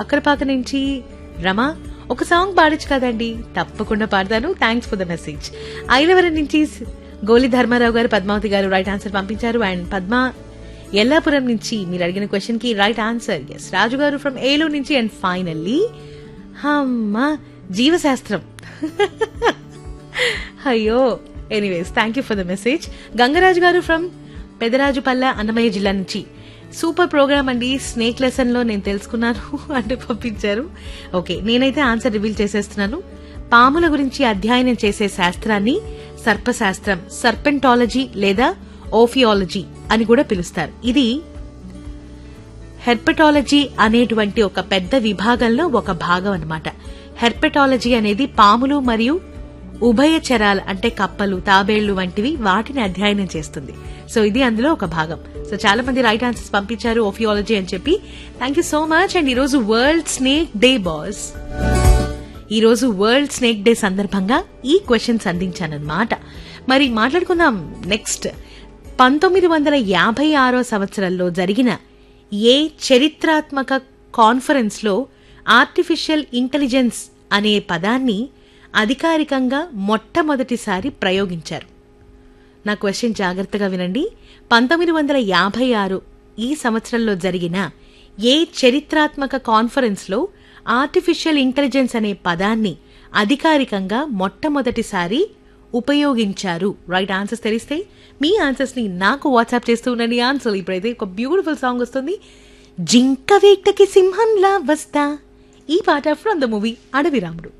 కొక్కరపాక నుంచి రమ ఒక సాంగ్ పాడొచ్చు కదండి తప్పకుండా పాడతాను thanks for the message Ailavaram నుంచి స్- గోలి ధర్మారావు గారు పద్మావతి గారు రైట్ ఆన్సర్ పంపించారు అండ్ పద్మ ఎల్లాపురం నుంచి మీరు అడిగిన క్వశ్చన్ కి రైట్ ఆన్సర్ ఎస్ రాజు గారు ఫ్రమ్ ఏలూరు నుంచి అండ్ ఫైనల్లీ అమ్మ జీవశాస్త్రం అయ్యో anyways thank you for the message Gangaraju garu from Pedarajupalle Annamayya జిల్లా నుంచి సూపర్ ప్రోగ్రామ్ అండి స్నేక్ లెసన్ లో నేను తెలుసుకున్నాను అంటే పంపించారు ఓకే నేనైతే ఆన్సర్ రివీల్ చేసేస్తున్నాను పాముల గురించి అధ్యయనం చేసే శాస్త్రాన్ని సర్పశాస్త్రం సర్పెంటాలజీ లేదా ఓఫియాలజీ అని కూడా పిలుస్తారు ఇది హెర్పటాలజీ అనేటువంటి ఒక పెద్ద విభాగంలో ఒక భాగం అన్నమాట హెర్పటాలజీ అనేది పాములు మరియు ఉభయచరాలు అంటే కప్పలు తాబేళ్లు వంటివి వాటిని అధ్యయనం చేస్తుంది సో ఇది అందులో ఒక భాగం సో చాలా మంది రైట్ ఆన్సర్స్ పంపించారు ఓఫియాలజీ అని చెప్పి thank you so much and ఈరోజు వరల్డ్ స్నేక్ డే బాస్ ఈ రోజు వరల్డ్ స్నేక్ డే సందర్భంగా ఈ క్వశ్చన్స్ అందించానన్నమాట మరి మాట్లాడుకుందాం నెక్స్ట్ పంతొమ్మిది వందల యాభై ఆరో సంవత్సరంలో జరిగిన ఏ చరిత్రాత్మక కాన్ఫరెన్స్ లో ఆర్టిఫిషియల్ ఇంటెలిజెన్స్ అనే పదాన్ని అధికారికంగా మొట్టమొదటిసారి ప్రయోగించారు నా క్వశ్చన్ జాగ్రత్తగా వినండి పంతొమ్మిది వందల యాభై ఆరు ఈ సంవత్సరంలో జరిగిన ఏ చరిత్రాత్మక కాన్ఫరెన్స్లో ఆర్టిఫిషియల్ ఇంటెలిజెన్స్ అనే పదాన్ని అధికారికంగా మొట్టమొదటిసారి ఉపయోగించారు రైట్ ఆన్సర్స్ తెలిస్తే మీ ఆన్సర్స్ ని నాకు వాట్సాప్ చేస్తూ ఉండండి ఆన్సర్ ఇప్పుడైతే ఒక బ్యూటిఫుల్ సాంగ్ వస్తుంది జింక వేటకి సింహంలా వస్తా ఈ పాట ఫ్రమ్ ద మూవీ అడవిరాముడు